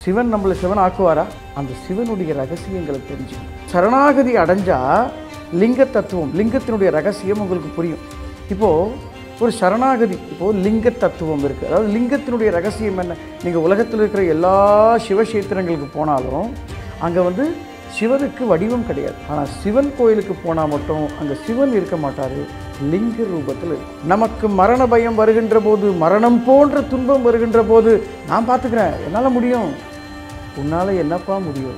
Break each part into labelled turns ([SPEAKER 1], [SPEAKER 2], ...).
[SPEAKER 1] சிவன் நம்மளை சிவன் ஆக்குவாரா அந்த சிவனுடைய ரகசியங்களை தெரிஞ்சுக்கணும் சரணாகதி அடைஞ்சா லிங்க தத்துவம் லிங்கத்தினுடைய ரகசியம் உங்களுக்கு புரியும் இப்போ ஒரு சரணாகதி இப்போ லிங்க தத்துவம் இருக்குது அதாவது லிங்கத்தினுடைய ரகசியம் என்ன நீங்கள் உலகத்தில் இருக்கிற எல்லா சிவக்ஷேத்திரங்களுக்கு போனாலும் அங்கே வந்து சிவனுக்கு வடிவம் கிடையாது ஆனால் சிவன் கோயிலுக்கு போனால் மட்டும் அங்கே சிவன் இருக்க மாட்டார் லிங்க ரூபத்தில் இருக்கும் நமக்கு மரண பயம் வருகின்ற போது மரணம் போன்ற துன்பம் வருகின்ற போது நான் பார்த்துக்கிறேன் என்னால் முடியும் உன்னால் என்னப்பா முடியும்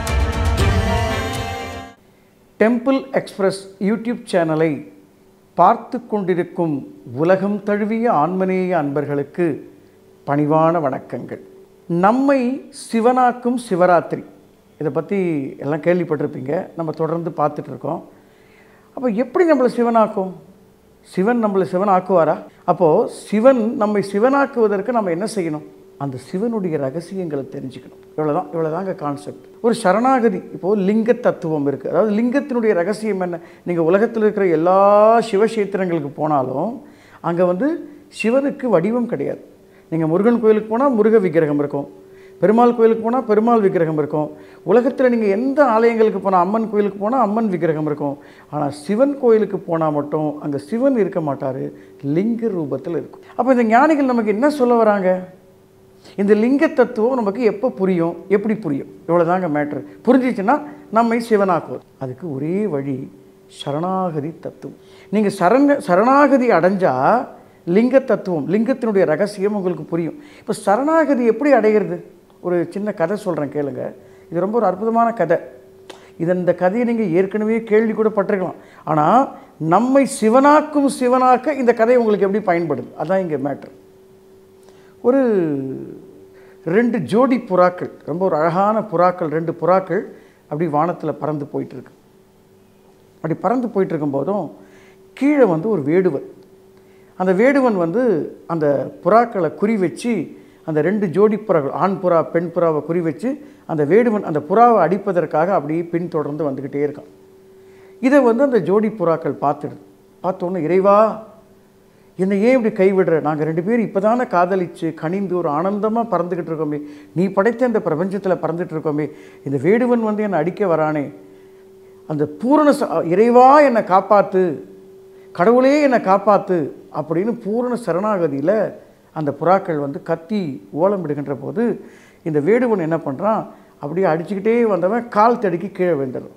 [SPEAKER 1] டெம்பிள் எக்ஸ்பிரஸ் யூடியூப் சேனலை பார்த்து கொண்டிருக்கும் உலகம் தழுவிய ஆன்மநேய அன்பர்களுக்கு பணிவான வணக்கங்கள் நம்மை சிவனாக்கும் சிவராத்திரி இதை பற்றி எல்லாம் கேள்விப்பட்டிருப்பீங்க நம்ம தொடர்ந்து பார்த்துட்டு இருக்கோம் அப்போ எப்படி நம்மளை சிவனாக்கும் சிவன் நம்மளை சிவன் ஆக்குவாரா அப்போது சிவன் நம்மை சிவனாக்குவதற்கு நம்ம என்ன செய்யணும் அந்த சிவனுடைய ரகசியங்களை தெரிஞ்சுக்கணும் இவ்வளோதான் இவ்வளோதாங்க கான்செப்ட் ஒரு சரணாகதி இப்போது லிங்க தத்துவம் இருக்குது அதாவது லிங்கத்தினுடைய ரகசியம் என்ன நீங்கள் உலகத்தில் இருக்கிற எல்லா சிவக்ஷேத்திரங்களுக்கு போனாலும் அங்கே வந்து சிவனுக்கு வடிவம் கிடையாது நீங்கள் முருகன் கோயிலுக்கு போனால் முருக விக்கிரகம் இருக்கும் பெருமாள் கோயிலுக்கு போனால் பெருமாள் விக்கிரகம் இருக்கும் உலகத்தில் நீங்கள் எந்த ஆலயங்களுக்கு போனால் அம்மன் கோயிலுக்கு போனால் அம்மன் விக்கிரகம் இருக்கும் ஆனால் சிவன் கோயிலுக்கு போனால் மட்டும் அங்கே சிவன் இருக்க மாட்டார் லிங்க ரூபத்தில் இருக்கும் அப்போ இந்த ஞானிகள் நமக்கு என்ன சொல்ல வராங்க இந்த லிங்க தத்துவம் நமக்கு எப்போ புரியும் எப்படி புரியும் இவ்வளோதாங்க மேட்ரு புரிஞ்சிச்சுன்னா நம்மை சிவனாக்குவது அதுக்கு ஒரே வழி சரணாகதி தத்துவம் நீங்கள் சரண சரணாகதி அடைஞ்சா லிங்க தத்துவம் லிங்கத்தினுடைய ரகசியம் உங்களுக்கு புரியும் இப்போ சரணாகதி எப்படி அடைகிறது ஒரு சின்ன கதை சொல்கிறேன் கேளுங்க இது ரொம்ப ஒரு அற்புதமான கதை இது இந்த கதையை நீங்கள் ஏற்கனவே கேள்வி கூட பட்டிருக்கலாம் ஆனால் நம்மை சிவனாக்கும் சிவனாக்க இந்த கதை உங்களுக்கு எப்படி பயன்படுது அதான் இங்கே மேட்ரு ஒரு ரெண்டு ஜோடி புறாக்கள் ரொம்ப ஒரு அழகான புறாக்கள் ரெண்டு புறாக்கள் அப்படி வானத்தில் பறந்து போயிட்டுருக்கு அப்படி பறந்து போயிட்டு இருக்கும்போதும் கீழே வந்து ஒரு வேடுவன் அந்த வேடுவன் வந்து அந்த புறாக்களை குறி வச்சு அந்த ரெண்டு ஜோடி புறாக்கள் ஆண் புறா பெண் புறாவை குறி வச்சு அந்த வேடுவன் அந்த புறாவை அடிப்பதற்காக அப்படியே பின்தொடர்ந்து வந்துக்கிட்டே இருக்கான் இதை வந்து அந்த ஜோடி புறாக்கள் பார்த்துடுது பார்த்தோன்னே இறைவா என்னை ஏன் இப்படி கைவிடுற நாங்கள் ரெண்டு பேரும் இப்போ தானே காதலிச்சு கனிந்து ஒரு ஆனந்தமாக பறந்துக்கிட்டு இருக்கோமே நீ படைத்த இந்த பிரபஞ்சத்தில் பறந்துட்டு இருக்கோமே இந்த வேடுவன் வந்து என்னை அடிக்க வரானே அந்த பூரண ச- இறைவா என்னை காப்பாற்று கடவுளே என்னை காப்பாற்று அப்படின்னு பூரண சரணாகதியில் அந்த புறாக்கள் வந்து கத்தி ஓலமிடுகின்ற போது இந்த வேடுவன் என்ன பண்ணுறான் அப்படியே அடிச்சுக்கிட்டே வந்தவன் கால் தடுக்கி கீழே விழுந்துடும்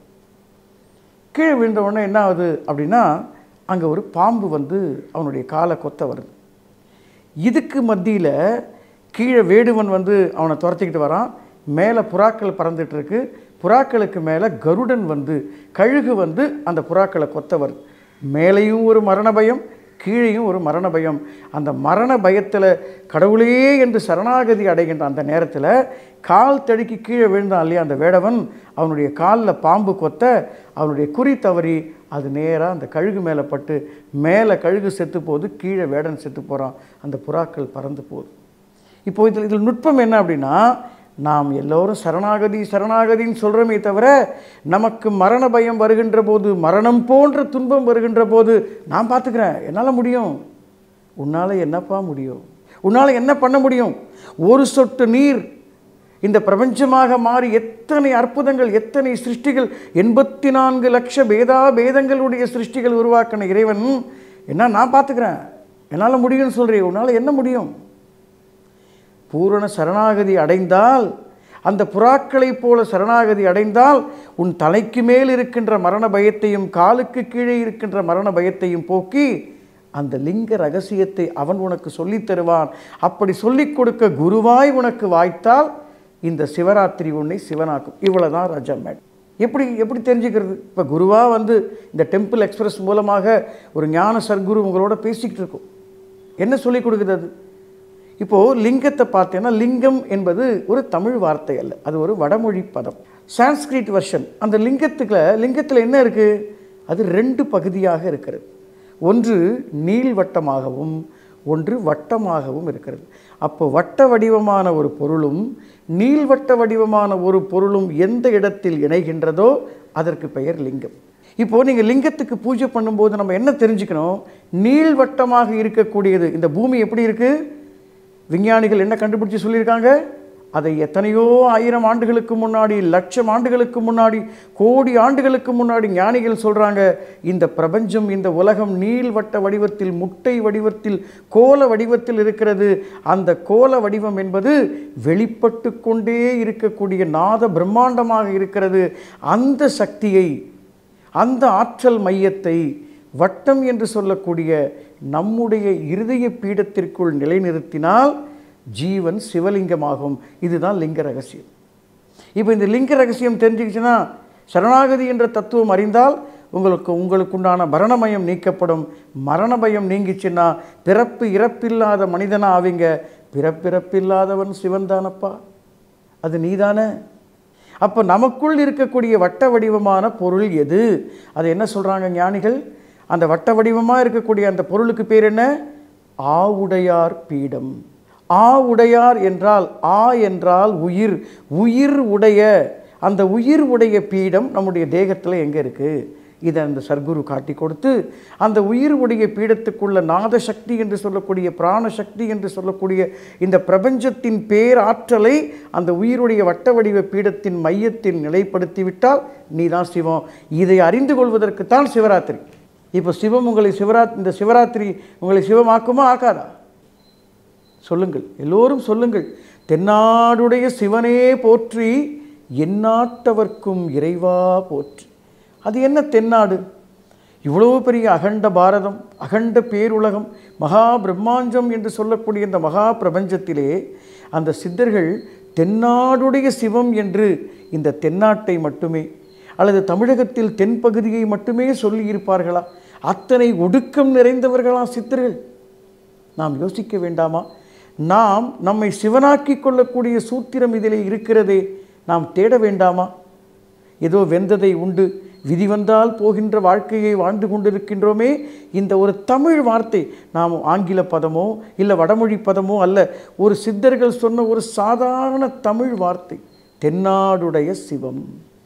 [SPEAKER 1] கீழே விழுந்த உடனே என்ன ஆகுது அப்படின்னா அங்கே ஒரு பாம்பு வந்து அவனுடைய காலை கொத்த வருது இதுக்கு மத்தியில் கீழே வேடுவன் வந்து அவனை துரத்திக்கிட்டு வரான் மேலே புறாக்கள் பறந்துட்டு இருக்கு புறாக்களுக்கு மேலே கருடன் வந்து கழுகு வந்து அந்த புறாக்களை கொத்த வருது மேலேயும் ஒரு மரண பயம் கீழேயும் ஒரு மரண பயம் அந்த மரண பயத்தில் கடவுளே என்று சரணாகதி அடைகின்ற அந்த நேரத்தில் கால் தடுக்கி கீழே விழுந்தான் இல்லையா அந்த வேடவன் அவனுடைய காலில் பாம்பு கொத்த அவனுடைய குறி தவறி அது நேராக அந்த கழுகு மேலே பட்டு மேலே கழுகு செத்து போகுது கீழே வேடன் செத்து போகிறான் அந்த புறாக்கள் பறந்து போகுது இப்போ இதில் இதில் நுட்பம் என்ன அப்படின்னா நாம் எல்லோரும் சரணாகதி சரணாகதின்னு சொல்கிறோமே தவிர நமக்கு மரண பயம் வருகின்ற போது மரணம் போன்ற துன்பம் வருகின்ற போது நான் பார்த்துக்கிறேன் என்னால் முடியும் உன்னால் என்னப்பா முடியும் உன்னால் என்ன பண்ண முடியும் ஒரு சொட்டு நீர் இந்த பிரபஞ்சமாக மாறி எத்தனை அற்புதங்கள் எத்தனை சிருஷ்டிகள் எண்பத்தி நான்கு லட்ச பேதா பேதங்களுடைய சிருஷ்டிகள் உருவாக்கின இறைவன் என்ன நான் பார்த்துக்கிறேன் என்னால் முடியும்னு சொல்கிறேன் உன்னால் என்ன முடியும் பூரண சரணாகதி அடைந்தால் அந்த புறாக்களைப் போல சரணாகதி அடைந்தால் உன் தலைக்கு மேல் இருக்கின்ற மரண பயத்தையும் காலுக்கு கீழே இருக்கின்ற மரண பயத்தையும் போக்கி அந்த லிங்க ரகசியத்தை அவன் உனக்கு சொல்லித் தருவான் அப்படி சொல்லிக் கொடுக்க குருவாய் உனக்கு வாய்த்தால் இந்த சிவராத்திரி உன்னை சிவனாக்கும் இவ்வளவுதான் ராஜா மேடம் எப்படி எப்படி தெரிஞ்சுக்கிறது இப்போ குருவாக வந்து இந்த டெம்பிள் எக்ஸ்பிரஸ் மூலமாக ஒரு ஞான சர்க்குரு உங்களோட பேசிக்கிட்டு இருக்கும் என்ன சொல்லிக் கொடுக்குது அது இப்போது லிங்கத்தை பார்த்தேன்னா லிங்கம் என்பது ஒரு தமிழ் வார்த்தை அல்ல அது ஒரு வடமொழி பதம் சான்ஸ்கிரிட் வெர்ஷன் அந்த லிங்கத்துக்குள்ள லிங்கத்தில் என்ன இருக்குது அது ரெண்டு பகுதியாக இருக்கிறது ஒன்று நீள்வட்டமாகவும் ஒன்று வட்டமாகவும் இருக்கிறது அப்போ வட்ட வடிவமான ஒரு பொருளும் நீள்வட்ட வடிவமான ஒரு பொருளும் எந்த இடத்தில் இணைகின்றதோ அதற்கு பெயர் லிங்கம் இப்போது நீங்கள் லிங்கத்துக்கு பூஜை பண்ணும்போது நம்ம என்ன தெரிஞ்சுக்கணும் நீள்வட்டமாக இருக்கக்கூடியது இந்த பூமி எப்படி இருக்குது விஞ்ஞானிகள் என்ன கண்டுபிடிச்சு சொல்லியிருக்காங்க அதை எத்தனையோ ஆயிரம் ஆண்டுகளுக்கு முன்னாடி லட்சம் ஆண்டுகளுக்கு முன்னாடி கோடி ஆண்டுகளுக்கு முன்னாடி ஞானிகள் சொல்கிறாங்க இந்த பிரபஞ்சம் இந்த உலகம் நீள்வட்ட வடிவத்தில் முட்டை வடிவத்தில் கோல வடிவத்தில் இருக்கிறது அந்த கோல வடிவம் என்பது வெளிப்பட்டு கொண்டே இருக்கக்கூடிய நாத பிரம்மாண்டமாக இருக்கிறது அந்த சக்தியை அந்த ஆற்றல் மையத்தை வட்டம் என்று சொல்லக்கூடிய நம்முடைய இருதய பீடத்திற்குள் நிலைநிறுத்தினால் ஜீவன் சிவலிங்கமாகும் இதுதான் லிங்க ரகசியம் இப்போ இந்த லிங்க ரகசியம் தெரிஞ்சுக்கிச்சுன்னா சரணாகதி என்ற தத்துவம் அறிந்தால் உங்களுக்கு உங்களுக்குண்டான மரணமயம் நீக்கப்படும் மரண பயம் நீங்கிச்சுன்னா பிறப்பு இறப்பில்லாத மனிதனா ஆவீங்க பிறப்பிறப்பில்லாதவன் சிவன் தானப்பா அது நீதானே அப்போ நமக்குள் இருக்கக்கூடிய வட்ட வடிவமான பொருள் எது அது என்ன சொல்கிறாங்க ஞானிகள் அந்த வட்ட வடிவமாக இருக்கக்கூடிய அந்த பொருளுக்கு பேர் என்ன ஆவுடையார் பீடம் ஆ உடையார் என்றால் ஆ என்றால் உயிர் உயிர் உடைய அந்த உயிர் உடைய பீடம் நம்முடைய தேகத்தில் எங்கே இருக்குது இதை அந்த சர்க்குரு காட்டி கொடுத்து அந்த உயிர் உடைய பீடத்துக்குள்ள நாத சக்தி என்று சொல்லக்கூடிய பிராண சக்தி என்று சொல்லக்கூடிய இந்த பிரபஞ்சத்தின் பேராற்றலை அந்த உயிருடைய வட்ட வடிவ பீடத்தின் மையத்தில் நிலைப்படுத்திவிட்டால் நீ தான் சிவம் இதை அறிந்து கொள்வதற்குத்தான் சிவராத்திரி இப்போ சிவம் உங்களை சிவராத் இந்த சிவராத்திரி உங்களை சிவமாக்குமா ஆக்காதா சொல்லுங்கள் எல்லோரும் சொல்லுங்கள் தென்னாடுடைய சிவனே போற்றி எந்நாட்டவர்க்கும் இறைவா போற்றி அது என்ன தென்னாடு இவ்வளவு பெரிய அகண்ட பாரதம் அகண்ட பேருலகம் மகா பிரம்மாஞ்சம் என்று சொல்லக்கூடிய இந்த மகா பிரபஞ்சத்திலே அந்த சித்தர்கள் தென்னாடுடைய சிவம் என்று இந்த தென்னாட்டை மட்டுமே அல்லது தமிழகத்தில் தென்பகுதியை மட்டுமே சொல்லியிருப்பார்களா அத்தனை ஒடுக்கம் நிறைந்தவர்களா சித்தர்கள் நாம் யோசிக்க வேண்டாமா நாம் நம்மை சிவனாக்கி கொள்ளக்கூடிய சூத்திரம் இதிலே இருக்கிறதே நாம் தேட வேண்டாமா ஏதோ வெந்ததை உண்டு விதி வந்தால் போகின்ற வாழ்க்கையை வாழ்ந்து கொண்டிருக்கின்றோமே இந்த ஒரு தமிழ் வார்த்தை நாம் ஆங்கில பதமோ இல்லை வடமொழி பதமோ அல்ல ஒரு சித்தர்கள் சொன்ன ஒரு சாதாரண தமிழ் வார்த்தை தென்னாடுடைய சிவம்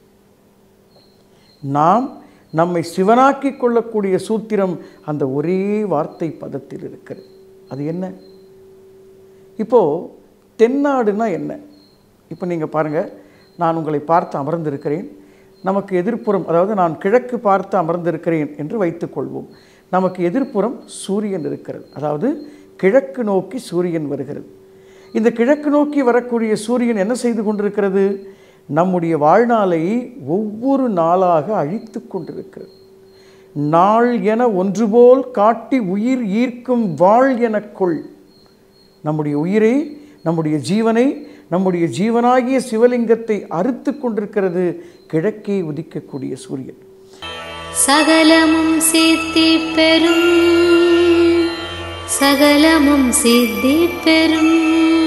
[SPEAKER 1] நாம் நம்மை சிவனாக்கி கொள்ளக்கூடிய சூத்திரம் அந்த ஒரே வார்த்தை பதத்தில் இருக்கிறது அது என்ன இப்போது தென்னாடுனா என்ன இப்போ நீங்கள் பாருங்கள் நான் உங்களை பார்த்து அமர்ந்திருக்கிறேன் நமக்கு எதிர்ப்புறம் அதாவது நான் கிழக்கு பார்த்து அமர்ந்திருக்கிறேன் என்று வைத்துக்கொள்வோம் நமக்கு எதிர்ப்புறம் சூரியன் இருக்கிறது அதாவது கிழக்கு நோக்கி சூரியன் வருகிறது இந்த கிழக்கு நோக்கி வரக்கூடிய சூரியன் என்ன செய்து கொண்டிருக்கிறது நம்முடைய வாழ்நாளை ஒவ்வொரு நாளாக அழித்து கொண்டிருக்கிறது நாள் என ஒன்றுபோல் காட்டி உயிர் ஈர்க்கும் வாழ் எனக்குள் நம்முடைய உயிரை நம்முடைய ஜீவனை நம்முடைய ஜீவனாகிய சிவலிங்கத்தை அறுத்து கொண்டிருக்கிறது கிழக்கே உதிக்கக்கூடிய சூரியன்
[SPEAKER 2] சகலமும் சித்தி பெறும் சகலமும் சித்தி பெறும்